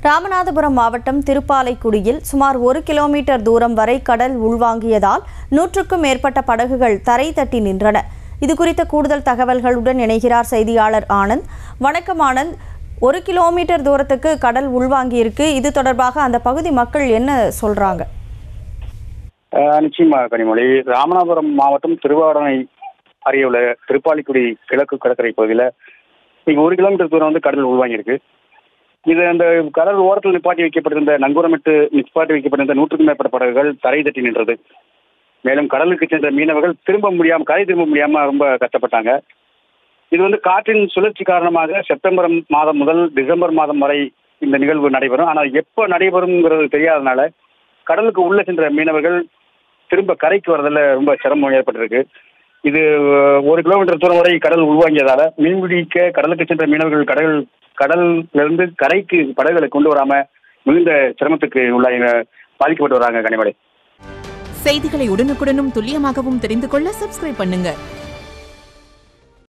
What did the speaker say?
ராமநாதபுரம் மாவட்டம் திருப்பாலைக்குடியில் சுமார் ஒரு கிலோமீட்டர் தூரம் வரை கடல் உள்வாங்கியதால் நூற்றுக்கும் மேற்பட்ட படகுகள் தரை தட்டி நின்றன இது குறித்த கூடுதல் தகவல்களுடன் இணைகிறார் செய்தியாளர் ஆனந்த் வணக்கம் ஆனந்த் ஒரு கிலோமீட்டர் தூரத்துக்கு கடல் உள்வாங்கியிருக்கு இது தொடர்பாக அந்த பகுதி மக்கள் என்ன சொல்றாங்க ஆஹ் நிச்சயமா கனிமொழி ராமநாதபுரம் மாவட்டம் திருவாடனை அருகே உள்ள திருப்பாலிக்குடி கிழக்கு கடற்கரை பகுதியில் இங்க ஒரு கிலோமீட்டர் தூரம் வந்து கடல் உள்வாங்கியிருக்கு இது அந்த கடல் ஓரத்தில் நிப்பாட்டி வைக்கப்பட்டிருந்த நங்கூரமிட்டு நிப்பாட்டி வைக்கப்பட்டிருந்த நூற்றுக்கும் மேற்பட்ட படகுகள் தரை தட்டி நின்றது மேலும் கடலுக்கு சென்ற மீனவர்கள் திரும்ப முடியாம கரை திரும்ப முடியாம ரொம்ப கஷ்டப்பட்டாங்க இது வந்து காற்றின் சுழற்சி காரணமாக செப்டம்பர் மாதம் முதல் டிசம்பர் மாதம் வரை இந்த நிகழ்வு நடைபெறும் ஆனால் எப்போ நடைபெறும்ங்கிறது தெரியாதனால கடலுக்கு உள்ள சென்ற மீனவர்கள் திரும்ப கரைக்கு வரதில் ரொம்ப சிரமம் ஏற்பட்டிருக்கு இது அஹ், ஒரு கிலோமீட்டர் தூரம் வரை கடல் உள்வாங்கியதால மீன்பிடிக்க கடலுக்கு சென்ற மீனவர்கள் கடல் கடல்ல இருந்து கரைக்கு படகுகளை கொண்டு வராம மிகுந்த சிரமத்துக்கு உள்ளாகி பாதிக்கப்பட்டு வராங்க கனிமலை செய்திகளை உடனுக்குடனும் துல்லியமாகவும் தெரிந்து கொள்ள சப்ஸ்கிரைப் பண்ணுங்க